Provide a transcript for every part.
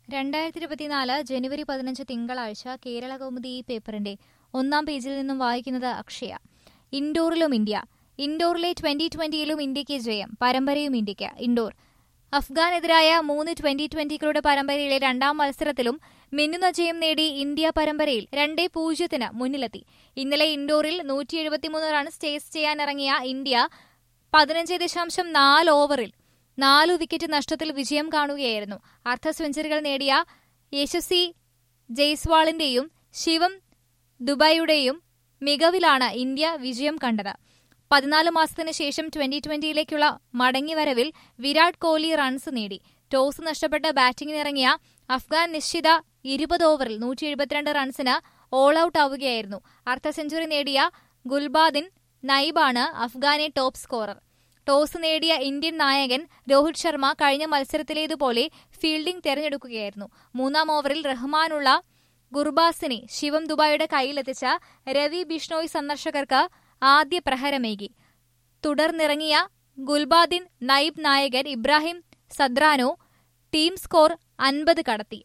രണ്ടായിരത്തി ഇരുപത്തിനാല് ജനുവരി പതിനഞ്ച് തിങ്കളാഴ്ച കേരള കൗമുദി ഈ പേപ്പറിന്റെ ഒന്നാം പേജിൽ നിന്നും വായിക്കുന്നത് അക്ഷയ ഇൻഡോറിലും ഇന്ത്യ ഇൻഡോറിലെ ട്വന്റി ട്വന്റിയിലും ഇന്ത്യക്ക് ജയം പരമ്പരയും ഇന്ത്യക്ക് ഇൻഡോർ അഫ്ഗാനെതിരായ മൂന്ന് ട്വന്റി ട്വന്റികളുടെ പരമ്പരയിലെ രണ്ടാം മത്സരത്തിലും മിന്നുന്ന ജയം നേടി ഇന്ത്യ പരമ്പരയിൽ രണ്ടേ പൂജ്യത്തിന് മുന്നിലെത്തി ഇന്നലെ ഇൻഡോറിൽ നൂറ്റി എഴുപത്തിമൂന്ന് റൺസ് ചേസ് ചെയ്യാനിറങ്ങിയ ഇന്ത്യ പതിനഞ്ച് ദശാംശം നാല് ഓവറിൽ നാലു വിക്കറ്റ് നഷ്ടത്തിൽ വിജയം കാണുകയായിരുന്നു അർദ്ധ സെഞ്ചുറികൾ നേടിയ യശസ്വി ജയ്സ്വാളിന്റെയും ശിവം ദുബായിയുടെയും മികവിലാണ് ഇന്ത്യ വിജയം കണ്ടത് പതിനാല് മാസത്തിന് ശേഷം ട്വന്റി ട്വന്റിയിലേക്കുള്ള മടങ്ങിവരവിൽ വിരാട് കോഹ്ലി റൺസ് നേടി ടോസ് നഷ്ടപ്പെട്ട് ബാറ്റിംഗിനിറങ്ങിയ അഫ്ഗാൻ നിശ്ചിത ഇരുപത് ഓവറിൽ നൂറ്റി എഴുപത്തിരണ്ട് റൺസിന് ഓൾ ഔട്ട് ആവുകയായിരുന്നു അർദ്ധ സെഞ്ചുറി നേടിയ ഗുൽബാദിൻ നൈബാണ് അഫ്ഗാനെ ടോപ്പ് സ്കോറർ ടോസ് നേടിയ ഇന്ത്യൻ നായകൻ രോഹിത് ശർമ്മ കഴിഞ്ഞ മത്സരത്തിലേതുപോലെ ഫീൽഡിംഗ് തെരഞ്ഞെടുക്കുകയായിരുന്നു മൂന്നാം ഓവറിൽ റഹ്മാനുള്ള ഗുർബാസിനെ ശിവം ദുബായിയുടെ കയ്യിലെത്തിച്ച രവി ബിഷ്ണോയ് സന്ദർശകർക്ക് ആദ്യ പ്രഹരമേകി തുടർന്നിറങ്ങിയ ഗുൽബാദിൻ നൈബ് നായകൻ ഇബ്രാഹിം സദ്രാനോ ടീം സ്കോർ അൻപത് കടത്തി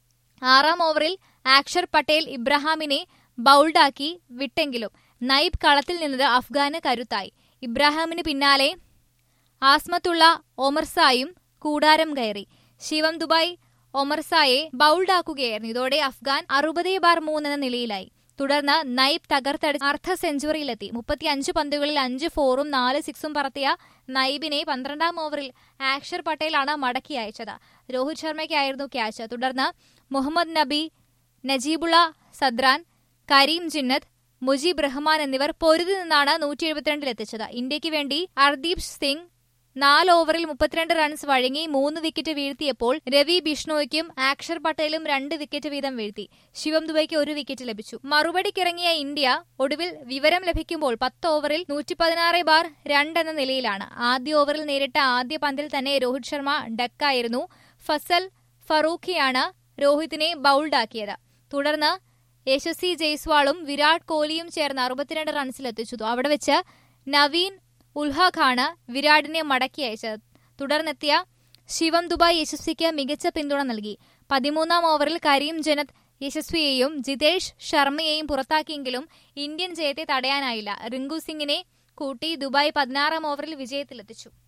ആറാം ഓവറിൽ ആക്ഷർ പട്ടേൽ ഇബ്രാഹിമിനെ ബൌൾഡാക്കി വിട്ടെങ്കിലും നൈബ് കളത്തിൽ നിന്നത് അഫ്ഗാന് കരുത്തായി ഇബ്രാഹിമിന് പിന്നാലെ ആസ്മത്തുള്ള ഒമർസായും കൂടാരം കയറി ശിവം ദുബായ് ഒമർസായെ ബൌൾഡാക്കുകയായിരുന്നു ഇതോടെ അഫ്ഗാൻ അറുപത് ബാർ മൂന്ന് എന്ന നിലയിലായി തുടർന്ന് നൈബ് തകർത്തടി അർദ്ധ സെഞ്ചുറിയിലെത്തി മുപ്പത്തിയഞ്ച് പന്തുകളിൽ അഞ്ച് ഫോറും നാല് സിക്സും പറത്തിയ നൈബിനെ പന്ത്രണ്ടാം ഓവറിൽ ആക്ഷർ പട്ടേലാണ് മടക്കി അയച്ചത് രോഹിത് ശർമ്മയ്ക്കായിരുന്നു ക്യാച്ച് തുടർന്ന് മുഹമ്മദ് നബി നജീബുള്ള സദ്രാൻ കരീം ജിന്നത്ത് മുജീബ് റഹ്മാൻ എന്നിവർ പൊരുതി നിന്നാണ് നൂറ്റി എഴുപത്തിരണ്ടിലെത്തിച്ചത് ഇന്ത്യക്ക് വേണ്ടി ഹർദീപ് സിംഗ് നാല് ഓവറിൽ മുപ്പത്തിരണ്ട് റൺസ് വഴങ്ങി മൂന്ന് വിക്കറ്റ് വീഴ്ത്തിയപ്പോൾ രവി ബിഷ്ണോയ്ക്കും ആക്ഷർ പട്ടേലും രണ്ട് വിക്കറ്റ് വീതം വീഴ്ത്തി ശിവം ദുബൈക്ക് ഒരു വിക്കറ്റ് ലഭിച്ചു മറുപടിക്കിറങ്ങിയ ഇന്ത്യ ഒടുവിൽ വിവരം ലഭിക്കുമ്പോൾ പത്ത് ഓവറിൽ നൂറ്റി പതിനാറ് ബാർ രണ്ട് എന്ന നിലയിലാണ് ആദ്യ ഓവറിൽ നേരിട്ട ആദ്യ പന്തിൽ തന്നെ രോഹിത് ശർമ്മ ഡക്കായിരുന്നു ഫസൽ ഫറൂഖിയാണ് രോഹിത്തിനെ ബൌൾഡാക്കിയത് തുടർന്ന് യശസ്വി ജയ്സ്വാളും വിരാട് കോഹ്ലിയും ചേർന്ന് അറുപത്തിരണ്ട് റൺസിലെത്തിച്ചു അവിടെ വെച്ച് നവീൻ ഉൽഹഖാണ് വിരാടിനെ മടക്കി അയച്ചത് തുടർന്നെത്തിയ ശിവം ദുബായ് യശസ്വിക്ക് മികച്ച പിന്തുണ നൽകി പതിമൂന്നാം ഓവറിൽ കരീം ജനത് യശസ്വിയെയും ജിതേഷ് ശർമ്മയെയും പുറത്താക്കിയെങ്കിലും ഇന്ത്യൻ ജയത്തെ തടയാനായില്ല റിങ്കു സിംഗിനെ കൂട്ടി ദുബായ് പതിനാറാം ഓവറിൽ വിജയത്തിലെത്തിച്ചു